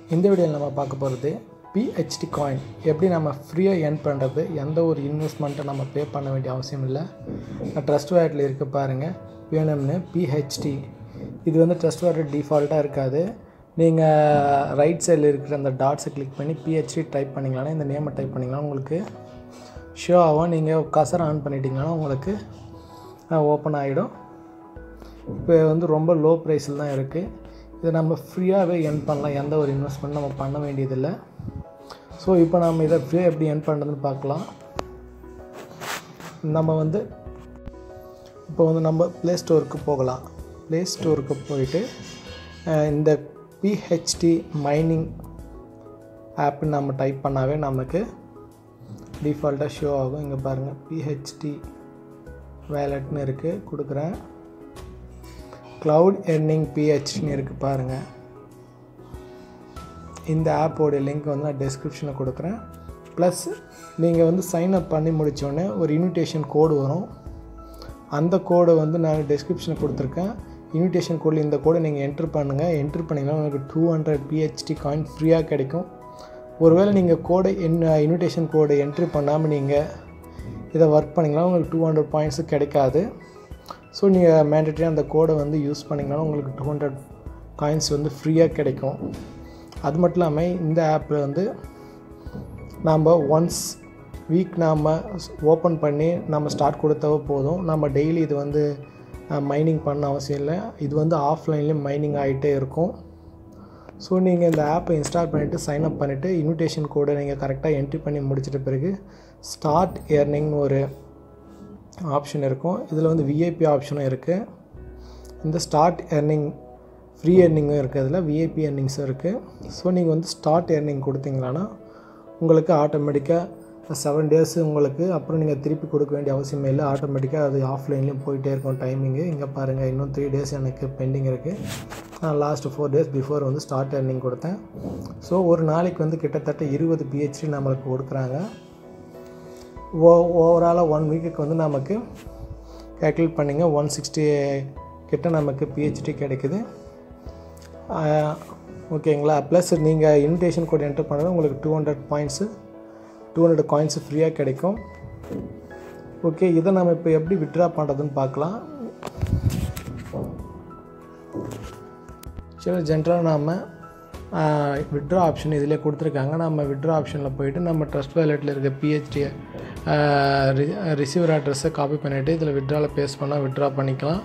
இந்த வீடியோவில் நம்ம பார்க்க போகிறது பிஹெச்டி காயின் எப்படி நம்ம ஃப்ரீயாக earn பண்ணுறது எந்த ஒரு இன்வெஸ்ட்மெண்ட்டை நம்ம பே பண்ண வேண்டிய அவசியம் இல்லை ட்ரஸ்ட் வேலட்டில் இருக்க பாருங்கள் பிஎன்எம்னு பிஹெச்டி இது வந்து ட்ரஸ்ட் வேலட் டிஃபால்ட்டாக இருக்காது நீங்கள் ரைட் சைடில் இருக்கிற அந்த டாட்ஸை கிளிக் பண்ணி பிஹெச்டி டைப் பண்ணிங்களானா இந்த நேமை டைப் பண்ணிங்கன்னா உங்களுக்கு ஷோ ஆகும் நீங்கள் கசர் ஆன் பண்ணிட்டீங்கன்னா உங்களுக்கு ஓப்பன் ஆகிடும் இப்போ வந்து ரொம்ப லோ ப்ரைஸில் தான் இருக்குது இதை நம்ம ஃப்ரீயாகவே earn பண்ணலாம் எந்த ஒரு இன்வெஸ்ட்மெண்ட் நம்ம பண்ண வேண்டியதில்லை ஸோ இப்போ நம்ம இதை ஃப்ரீயாக எப்படி earn பண்ணுறதுன்னு பார்க்கலாம் நம்ம வந்து இப்போ வந்து நம்ம ப்ளே ஸ்டோருக்கு போகலாம் ப்ளே ஸ்டோருக்கு போயிட்டு அஹ், இந்த பிஹெச்டி மைனிங் ஆப்னு நம்ம டைப் பண்ணாவே நமக்கு டிஃபால்ட்டாக ஷோ ஆகும் இங்கே பாருங்கள் பிஹெச்டி வேலட்னு இருக்குது கொடுக்குறேன் க்ளவுட் எர்னிங் பிஹெச்னு இருக்குது பாருங்கள் இந்த ஆப்போடைய லிங்க் வந்து நான் டெஸ்கிரிப்ஷனில் கொடுக்குறேன் ப்ளஸ் நீங்கள் வந்து சைன் அப் பண்ணி முடித்தோடனே ஒரு இன்விடேஷன் கோடு வரும் அந்த கோடை வந்து நான் டெஸ்கிரிப்ஷனில் கொடுத்துருக்கேன் இன்விடேஷன் கோடில் இந்த கோடை நீங்கள் என்ட்ரு பண்ணுங்கள் என்ட்ரு பண்ணிங்கன்னா உங்களுக்கு டூ ஹண்ட்ரட் பிஹெச்டி காயின் ஃப்ரீயாக கிடைக்கும் ஒருவேளை நீங்கள் கோடை என்ன இன்விடேஷன் கோடை என்ட்ரி பண்ணாமல் நீங்கள் இதை ஒர்க் பண்ணிங்கன்னா உங்களுக்கு டூ ஹண்ட்ரட் பாயிண்ட்ஸு கிடைக்காது ஸோ நீங்கள் மேண்டட்ரி அந்த கோடை வந்து யூஸ் பண்ணிங்கன்னா உங்களுக்கு டூ ஹண்ட்ரட் காயின்ஸ் வந்து ஃப்ரீயாக கிடைக்கும் அது மட்டும் இல்லாமல் இந்த ஆப்பில் வந்து நாம் ஒன்ஸ் வீக் நாம் ஓப்பன் பண்ணி நம்ம ஸ்டார்ட் கொடுத்தவோ போதும் நம்ம டெய்லி இது வந்து மைனிங் பண்ண அவசியம் இல்லை இது வந்து ஆஃப்லைன்லேயும் மைனிங் ஆகிட்டே இருக்கும் ஸோ நீங்கள் இந்த ஆப்பை இன்ஸ்டால் பண்ணிவிட்டு சைன் அப் பண்ணிவிட்டு இன்விடேஷன் கோடை நீங்கள் கரெக்டாக என்ட்ரி பண்ணி முடிச்சிட்ட பிறகு ஸ்டார்ட் ஏர்னிங்னு ஒரு ஆப்ஷன் இருக்கும் இதில் வந்து விஐபி ஆப்ஷனும் இருக்குது இந்த ஸ்டார்ட் எர்னிங் ஃப்ரீ எர்னிங்கும் இருக்குது அதில் விஐபி எர்னிங்ஸும் இருக்குது ஸோ நீங்கள் வந்து ஸ்டார்ட் எர்னிங் கொடுத்தீங்களான்னா உங்களுக்கு ஆட்டோமேட்டிக்காக செவன் டேஸ் உங்களுக்கு அப்புறம் நீங்கள் திருப்பி கொடுக்க வேண்டிய அவசியமே இல்லை ஆட்டோமேட்டிக்காக அது ஆஃப்லைன்லேயும் போயிட்டே இருக்கும் டைமிங்கு இங்கே பாருங்கள் இன்னும் த்ரீ டேஸ் எனக்கு பெண்டிங் இருக்குது நான் லாஸ்ட் ஃபோர் டேஸ் பிஃபோர் வந்து ஸ்டார்ட் எர்னிங் கொடுத்தேன் ஸோ ஒரு நாளைக்கு வந்து கிட்டத்தட்ட இருபது பிஹெச்டி நம்மளுக்கு கொடுக்குறாங்க ஓ ஓவராலாக ஒன் வீக்குக்கு வந்து நமக்கு கேல்குலேட் பண்ணிங்க ஒன் சிக்ஸ்டி கிட்ட நமக்கு பிஹெச்டி கிடைக்குது ஆஹ், ஓகேங்களா ப்ளஸ் நீங்கள் இன்விடேஷன் கோட் என்டர் பண்ணது உங்களுக்கு two hundred points two hundred coins ஃப்ரீயாக கிடைக்கும் ஓகே இதை நம்ம இப்போ எப்படி விட்ரா பண்ணுறதுன்னு பார்க்கலாம் சரி ஜென்ரலாக நாம் விட்ரா ஆப்ஷன் இதிலே கொடுத்துருக்காங்க நம்ம விட்ரா ஆப்ஷனில் போயிட்டு நம்ம ட்ரஸ்ட் வேலெட்டில் இருக்க பிஹெச்டி ரிசீவர் அட்ரஸை காப்பி பண்ணிவிட்டு இதில் விட்ராவில் பேஸ்ட் பண்ணால் விட்ரா பண்ணிக்கலாம்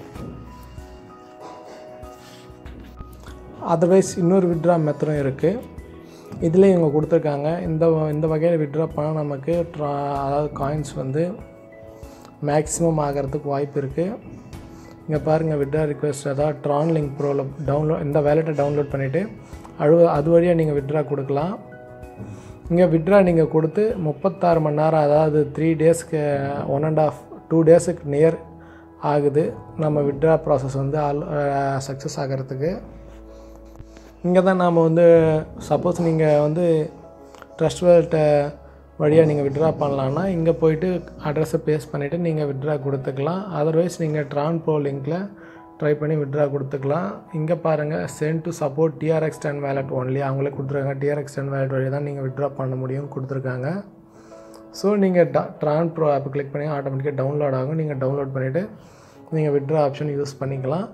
அதர்வைஸ் இன்னொரு விட்ரா மெத்தடும் இருக்குது இதில் இவங்க கொடுத்துருக்காங்க இந்த வ- இந்த வகையில் விட்ரா பண்ணால் நமக்கு ட்ரா அதாவது காயின்ஸ் வந்து மேக்ஸிமம் ஆகிறதுக்கு வாய்ப்பு இருக்குது இங்கே பாருங்கள் விட்ரா ரிக்வெஸ்ட் அதாவது ட்ரான் லிங்க் ப்ரோவில் டவுன்லோட் இந்த வேலெட்டை டவுன்லோட் பண்ணிவிட்டு அது அது வழியாக நீங்கள் விட்ரா கொடுக்கலாம் இங்கே விட்ரா நீங்கள் கொடுத்து முப்பத்தாறு மணி நேரம் அதாவது த்ரீ டேஸ்க்கு ஒன் அண்ட் ஆஃப் டூ டேஸுக்கு நியர் ஆகுது நம்ம விட்ரா ப்ராசஸ் வந்து ஆல் சக்ஸஸ் ஆகிறதுக்கு இங்கே தான் நாம் வந்து சப்போஸ் நீங்கள் வந்து ட்ரஸ்ட் வேல்ட்ட வழியாக நீங்கள் விட்ரா பண்ணலான்னா இங்கே போயிட்டு அட்ரஸை பேஸ்ட் பண்ணிவிட்டு நீங்கள் விட்ரா கொடுத்துக்கலாம் அதர்வைஸ் நீங்கள் ட்ரான் ப்ரோ லிங்க்கில் ட்ரை பண்ணி விட்ரா கொடுத்துக்கலாம் இங்கே பாருங்கள் send to support TRX ten wallet only அவங்களே கொடுத்துருக்காங்க டிஆர்எக்ஸ் டென் வேலட் வழி தான் நீங்கள் விட்ரா பண்ண முடியும் கொடுத்துருக்காங்க ஸோ நீங்கள் ட ட்ரான் ப்ரோ ஆப் கிளிக் பண்ணி ஆட்டோமேட்டிக்காக டவுன்லோட் ஆகும் நீங்கள் டவுன்லோட் பண்ணிவிட்டு நீங்கள் விட்ரா ஆப்ஷன் யூஸ் பண்ணிக்கலாம்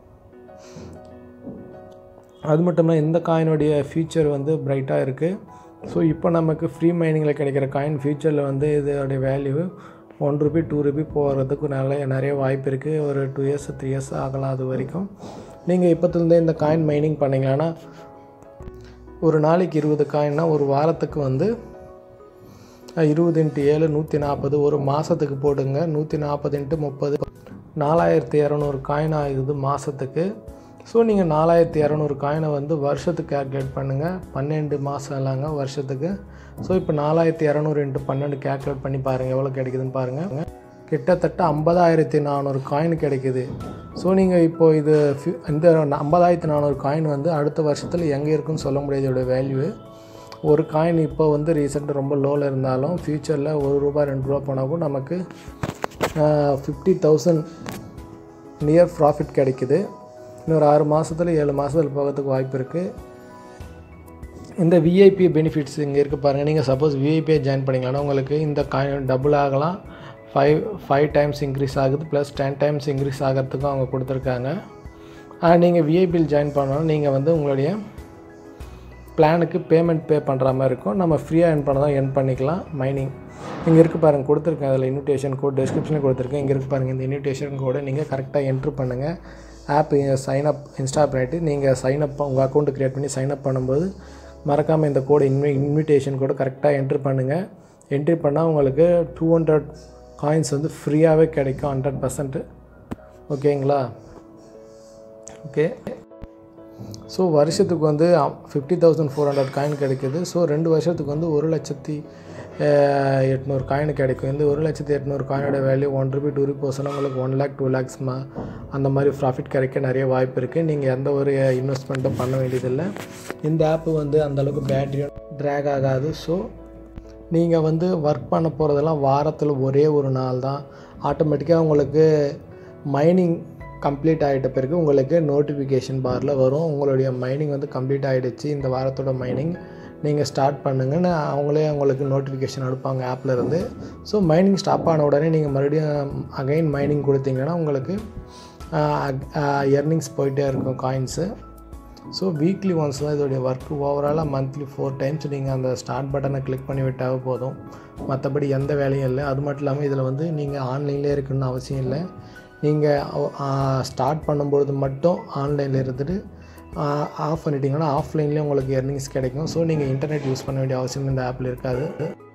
அது மட்டும் இல்லாமல் இந்த காயினுடைய ஃபியூச்சர் வந்து பிரைட்டாக இருக்குது ஸோ இப்போ நமக்கு ஃப்ரீ மைனிங்கில் கிடைக்கிற காயின் ஃபியூச்சரில் வந்து இதோடைய value one rupee two rupee போகிறதுக்கு நிறைய நிறைய வாய்ப்பு இருக்குது ஒரு டூ இயர்ஸ் த்ரீ இயர்ஸ் ஆகலாம் அது வரைக்கும் நீங்கள் இப்போத்துலேருந்தே இந்த காயின் மைனிங் பண்ணிங்களான்னா ஒரு நாளைக்கு இருபது காயின்னா ஒரு வாரத்துக்கு வந்து அஹ், இருபது இன்ட்டு ஏழு நூற்றி நாற்பது ஒரு மாதத்துக்கு போடுங்க நூற்றி நாற்பது இன்ட்டு முப்பது நாலாயிரத்தி இரநூறு காயின் ஆகுது மாதத்துக்கு ஸோ நீங்கள் நாலாயிரத்தி இரநூறு காயினை வந்து வருஷத்துக்கு கேல்குலேட் பண்ணுங்கள் பன்னெண்டு மாதம் இல்லைங்க வருஷத்துக்கு ஸோ இப்போ நாலாயிரத்தி இரநூறு இன்ட்டு பன்னெண்டு கேல்குலேட் பண்ணி பாருங்கள் எவ்வளோ கிடைக்குதுன்னு பாருங்கள் கிட்டத்தட்ட ஐம்பதாயிரத்தி நானூறு காயின் கிடைக்குது ஸோ நீங்கள் இப்போது இது fi- இந்த ஐம்பதாயிரத்தி நானூறு காயின் வந்து அடுத்த வருஷத்தில் எங்கே இருக்குன்னு சொல்ல முடியாது இதோட வேல்யூ ஒரு காயின் இப்போ வந்து ரீசெண்டாக ரொம்ப லோவில் இருந்தாலும் ஃப்யூச்சரில் ஒரு ரூபா ரெண்டு ரூபா போனால் கூட நமக்கு ஃபிஃப்டி தௌசண்ட் நியர் ப்ராஃபிட் கிடைக்குது இன்னொரு ஆறு மாதத்துல ஏழு மாதத்துல போகிறதுக்கு வாய்ப்பு இருக்குது இந்த விஐபி பெனிஃபிட்ஸ் இங்கே இருக்குது பாருங்கள் நீங்கள் சப்போஸ் விஐபியை ஜாயின் பண்ணிங்களா உங்களுக்கு இந்த காயின் டபுள் ஆகலாம் ஃபைவ் ஃபைவ் டைம்ஸ் இன்க்ரீஸ் ஆகுது ப்ளஸ் டென் டைம்ஸ் இன்க்ரீஸ் ஆகிறதுக்கும் அவங்க கொடுத்துருக்காங்க நீங்கள் விஐபியில் ஜாயின் பண்ணணும் நீங்கள் வந்து உங்களுடைய பிளானுக்கு பேமெண்ட் பே பண்ணுற மாதிரி இருக்கும் நம்ம ஃப்ரீயாக என் பண்ண தான் என் பண்ணிக்கலாம் மைனிங் இங்கே இருக்குது பாருங்கள் கொடுத்துருக்கேன் அதில் இன்விடேஷன் கோட் டிஸ்கிரிப்ஷனில் கொடுத்துருக்கேன் இங்கே இருக்குது பாருங்கள் இந்த இன்விடேஷன் கோடை நீங்கள் கரெக்டாக என்ட்ரு பண்ணுங்கள் ஆப் சைன் அப் இன்ஸ்டால் பண்ணிவிட்டு நீங்கள் சைன் அப் உங்கள் அக்கௌண்ட்டு க்ரியேட் பண்ணி சைன் அப் பண்ணும்போது மறக்காமல் இந்த கோடு இன்வி இன்விடேஷன் கோடை கரெக்டாக என்ட்ரு பண்ணுங்கள் என்ட்ரி பண்ணால் உங்களுக்கு டூ ஹண்ட்ரட் காயின்ஸ் வந்து ஃப்ரீயாகவே கிடைக்கும் ஹண்ட்ரட் பர்சன்ட்டு ஓகேங்களா ஓகே ஸோ வருஷத்துக்கு வந்து fifty thousand four hundred coin கிடைக்குது ஸோ ரெண்டு வருஷத்துக்கு வந்து ஒரு லட்சத்தி அஹ், எட்நூறு காயின் கிடைக்கும் இந்த ஒரு லட்சத்தி எட்நூறு காயினோட value one rupee two rupee சொன்னால் உங்களுக்கு ஒன் லேக் டூ லேக்ஸ் மா அந்த மாதிரி ப்ராஃபிட் கிடைக்க நிறைய வாய்ப்பு இருக்குது நீங்கள் எந்த ஒரு இன்வெஸ்ட்மெண்ட்டும் பண்ண வேண்டியதில்லை இந்த ஆப்பு வந்து அந்தளவுக்கு பேட்டரியும் ட்ராக் ஆகாது ஸோ நீங்கள் வந்து ஒர்க் பண்ண போகிறதெல்லாம் வாரத்தில் ஒரே ஒரு நாள் தான் ஆட்டோமேட்டிக்காக உங்களுக்கு மைனிங் கம்ப்ளீட் ஆகிட்ட பிறகு உங்களுக்கு நோட்டிஃபிகேஷன் பாரில் வரும் உங்களுடைய மைனிங் வந்து கம்ப்ளீட் ஆகிடுச்சு இந்த வாரத்தோட மைனிங் நீங்கள் ஸ்டார்ட் பண்ணுங்கன்னு அவங்களே உங்களுக்கு நோட்டிஃபிகேஷன் அனுப்பாங்க ஆப்பில் இருந்து ஸோ மைனிங் ஸ்டாப் ஆன உடனே நீங்கள் மறுபடியும் அகைன் மைனிங் கொடுத்தீங்கன்னா உங்களுக்கு எர்னிங்ஸ் போயிட்டே இருக்கும் காயின்ஸு ஸோ வீக்லி ஒன்ஸ் தான் இதோடைய ஒர்க் ஓவராலாக மந்த்லி ஃபோர் டைம்ஸ் நீங்கள் அந்த ஸ்டார்ட் பட்டனை கிளிக் பண்ணி விட்டாவே போதும் மற்றபடி எந்த வேலையும் இல்லை அது மட்டும் இல்லாமல் இதில் வந்து நீங்கள் ஆன்லைன்லேயே இருக்கணும்னு அவசியம் இல்லை நீங்கள் ஸ்டார்ட் பண்ணும்பொழுது மட்டும் ஆன்லைனில் இருந்துட்டு ஆஃப் பண்ணிட்டீங்கன்னா ஆஃப்லைன்லேயே உங்களுக்கு எர்னிங்ஸ் கிடைக்கும் ஸோ நீங்கள் இன்டர்நெட் யூஸ் பண்ண வேண்டிய அவசியம் இந்த ஆப்பில் இருக்காது